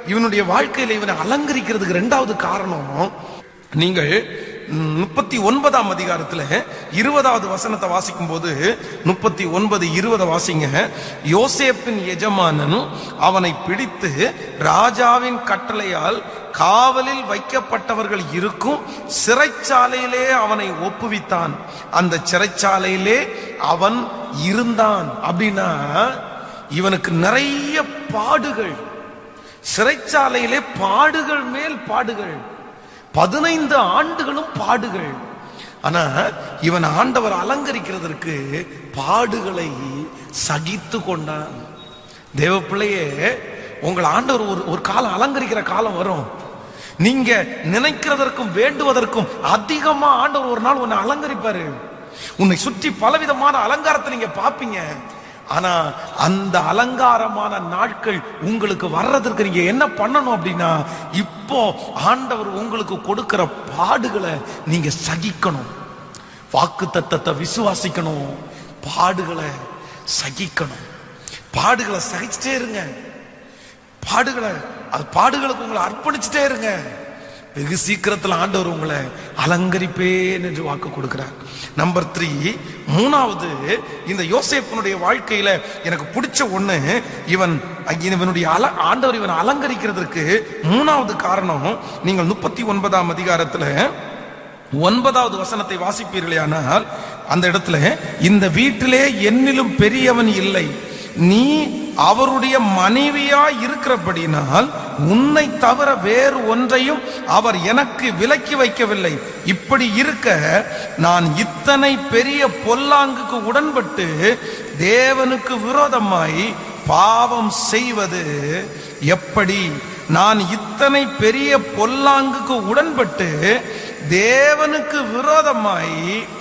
இவனுடைய வாழ்க்கையில இவனை அலங்கரிக்கிறதுக்கு ரெண்டாவது காரணம் நீங்கள் முப்பத்தி ஒன்பதாம் அதிகாரத்துல இருபதாவது வசனத்தை வாசிக்கும் போது முப்பத்தி ஒன்பது இருபதை வாசிங்க யோசேப்பின் எஜமானன் அவனை பிடித்து ராஜாவின் கட்டளையால் காவலில் வைக்கப்பட்டவர்கள் இருக்கும் சிறைச்சாலையிலே அவனை ஒப்புவித்தான் அந்த சிறைச்சாலையிலே அவன் இருந்தான் அப்படின்னா இவனுக்கு நிறைய பாடுகள் சிறைச்சாலையிலே பாடுகள் மேல் பாடுகள் பதினைந்து ஆண்டுகளும் பாடுகள் ஆனா இவன் ஆண்டவர் அலங்கரிக்கிறதற்கு பாடுகளை சகித்து கொண்டான் தேவ பிள்ளையே உங்கள் ஆண்டவர் ஒரு ஒரு காலம் அலங்கரிக்கிற காலம் வரும் நீங்க நினைக்கிறதற்கும் வேண்டுவதற்கும் அதிகமா ஆண்டவர் ஒரு நாள் உன்னை அலங்கரிப்பாரு உன்னை சுற்றி பலவிதமான அலங்காரத்தை நீங்க பாப்பீங்க ஆனா அந்த அலங்காரமான நாட்கள் உங்களுக்கு வர்றதற்கு நீங்க என்ன பண்ணணும் அப்படின்னா இப்போ ஆண்டவர் உங்களுக்கு கொடுக்கிற பாடுகளை நீங்க சகிக்கணும் வாக்கு தத்தத்தை விசுவாசிக்கணும் பாடுகளை சகிக்கணும் பாடுகளை சகிச்சுட்டே இருங்க பாடுகளை அது பாடுகளுக்கு உங்களை அர்ப்பணிச்சுட்டே இருங்க வெகு சீக்கிரத்தில் ஆண்டவர் உங்களை அலங்கரிப்பேன் என்று வாக்கு கொடுக்கிறார் நம்பர் த்ரீ மூணாவது இந்த யோசேப்பனுடைய வாழ்க்கையில எனக்கு பிடிச்ச ஒண்ணு இவன் இவனுடைய அல ஆண்டவர் இவன் அலங்கரிக்கிறதுக்கு மூணாவது காரணம் நீங்கள் முப்பத்தி ஒன்பதாம் அதிகாரத்துல ஒன்பதாவது வசனத்தை வாசிப்பீர்களேயானால் அந்த இடத்துல இந்த வீட்டிலே என்னிலும் பெரியவன் இல்லை நீ அவருடைய மனைவியா இருக்கிறபடினால் உன்னை தவிர வேறு ஒன்றையும் அவர் எனக்கு விலக்கி வைக்கவில்லை இப்படி இருக்க நான் இத்தனை பெரிய பொல்லாங்குக்கு உடன்பட்டு தேவனுக்கு விரோதமாய் பாவம் செய்வது எப்படி நான் இத்தனை பெரிய பொல்லாங்குக்கு உடன்பட்டு தேவனுக்கு விரோதமாய்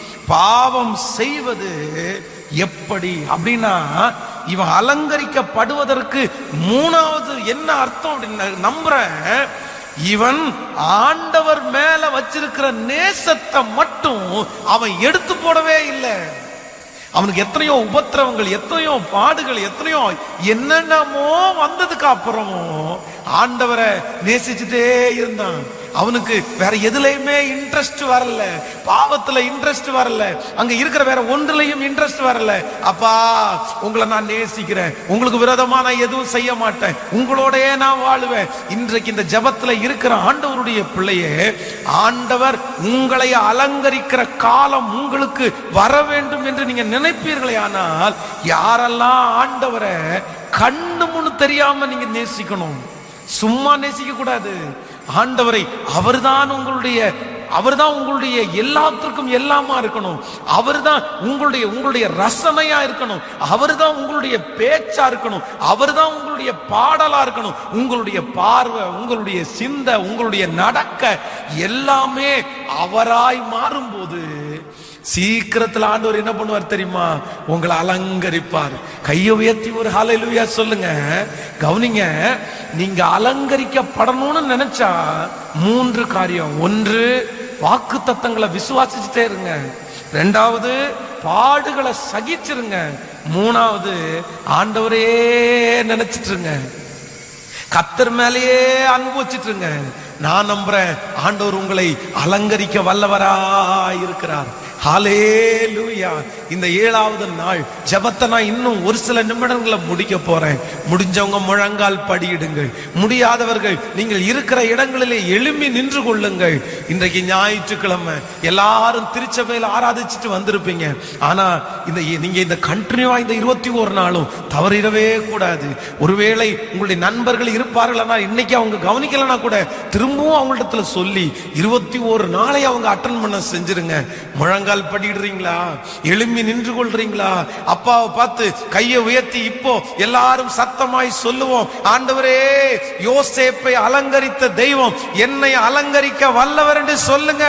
பாவம் செய்வது எப்படி அப்படின்னா இவன் அலங்கரிக்கப்படுவதற்கு மூணாவது என்ன அர்த்தம் அப்படின்னு நம்புறேன் இவன் ஆண்டவர் மேல வச்சிருக்கிற நேசத்தை மட்டும் அவன் எடுத்து போடவே இல்லை அவனுக்கு எத்தனையோ உபத்திரவங்கள் எத்தனையோ பாடுகள் எத்தனையோ என்னென்னமோ வந்ததுக்கு அப்புறம் ஆண்டவரை நேசிச்சுட்டே இருந்தான் அவனுக்கு வேற எதுலையுமே இன்ட்ரெஸ்ட் வரல பாவத்துல இன்ட்ரெஸ்ட் வரல அங்க இருக்கிற வேற ஒன்றுலையும் இன்ட்ரெஸ்ட் வரல அப்பா உங்களை நான் நேசிக்கிறேன் உங்களுக்கு விரோதமா நான் எதுவும் செய்ய மாட்டேன் உங்களோடயே நான் வாழுவேன் இன்றைக்கு இந்த ஜபத்துல இருக்கிற ஆண்டவருடைய பிள்ளையே ஆண்டவர் உங்களை அலங்கரிக்கிற காலம் உங்களுக்கு வர வேண்டும் என்று நீங்க நினைப்பீர்களே ஆனால் யாரெல்லாம் ஆண்டவரை கண்ணு முன்னு தெரியாம நீங்க நேசிக்கணும் சும்மா நேசிக்க கூடாது ஆண்டவரை அவர்தான் உங்களுடைய அவர்தான் உங்களுடைய எல்லாத்திற்கும் எல்லாமா இருக்கணும் அவர்தான் உங்களுடைய உங்களுடைய ரசனையா இருக்கணும் அவர்தான் உங்களுடைய பேச்சா இருக்கணும் அவர்தான் உங்களுடைய பாடலா இருக்கணும் உங்களுடைய பார்வை உங்களுடைய சிந்தை உங்களுடைய நடக்க எல்லாமே அவராய் மாறும்போது சீக்கிரத்துல ஆண்டவர் என்ன பண்ணுவார் தெரியுமா உங்களை அலங்கரிப்பார் கையை உயர்த்தி ஒரு ஹalleluya சொல்லுங்க கவனிங்க நீங்க அலங்கரிக்கப்படணும்னு நினைச்சா மூன்று காரியம் ஒன்று வாக்கு தத்தங்களை விசுவாசிச்சுட்டே இருங்க ரெண்டாவது பாடுகளை சகிச்சிருங்க மூணாவது ஆண்டவரே நினைச்சிட்டு இருங்க கத்தர் மேலேயே அன்பு வச்சிட்டுருங்க நான் நம்புறேன் ஆண்டவர் உங்களை அலங்கரிக்க வல்லவரா இருக்கிறார் ஹalleluya இந்த ஏழாவது நாள் ஜெபத்தை நான் இன்னும் ஒரு சில நிமிடங்களை முடிக்க போறேன் முடிஞ்சவங்க முழங்கால் படியிடுங்கள் முடியாதவர்கள் நீங்கள் இருக்கிற இடங்களிலே எழும்பி நின்று கொள்ளுங்கள் இன்றைக்கு ஞாயிற்றுக்கிழமை எல்லாரும் திருச்சபையில் ஆராதிச்சுட்டு வந்திருப்பீங்க ஆனா இந்த நீங்க இந்த கண்டினியூவா இந்த இருபத்தி ஒரு நாளும் தவறிடவே கூடாது ஒருவேளை உங்களுடைய நண்பர்கள் இருப்பார்கள் ஆனால் இன்னைக்கு அவங்க கவனிக்கலனா கூட திரும்பவும் அவங்கள்ட்ட சொல்லி இருபத்தி ஒரு நாளை அவங்க அட்டன் பண்ண செஞ்சிருங்க முழங்கால் படிடுறீங்களா எழும்பி நின்று கொள்றீங்களா அப்பாவை பார்த்து கையை உயர்த்தி இப்போ எல்லாரும் சத்தமாய் சொல்லுவோம் ஆண்டவரே யோசேப்பை அலங்கரித்த தெய்வம் என்னை அலங்கரிக்க வல்லவர் என்று சொல்லுங்க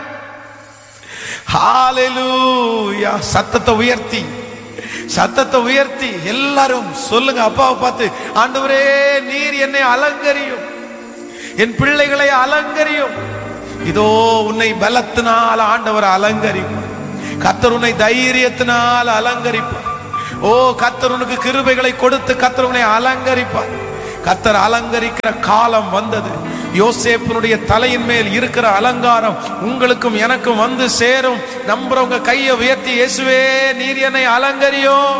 ஹalleluya சத்தத்தை உயர்த்தி சத்தத்தை உயர்த்தி எல்லாரும் சொல்லுங்க அப்பாவை பார்த்து ஆண்டவரே நீர் என்னை அலங்கரியும் என் பிள்ளைகளை அலங்கரியும் இதோ உன்னை பலத்தினால் ஆண்டவர் அலங்கரிப்பார் கத்தர் உன்னை தைரியத்தினால் அலங்கரிப்பார் ஓ கத்தர் உனக்கு கிருபைகளை கொடுத்து கத்தர் உன்னை அலங்கரிப்பார் கத்தர் அலங்கரிக்கிற காலம் வந்தது யோசேப்பினுடைய தலையின் மேல் இருக்கிற அலங்காரம் உங்களுக்கும் எனக்கும் வந்து சேரும் நம்புறவங்க கையை உயர்த்தி இயேசுவே நீர் என்னை அலங்கரியோ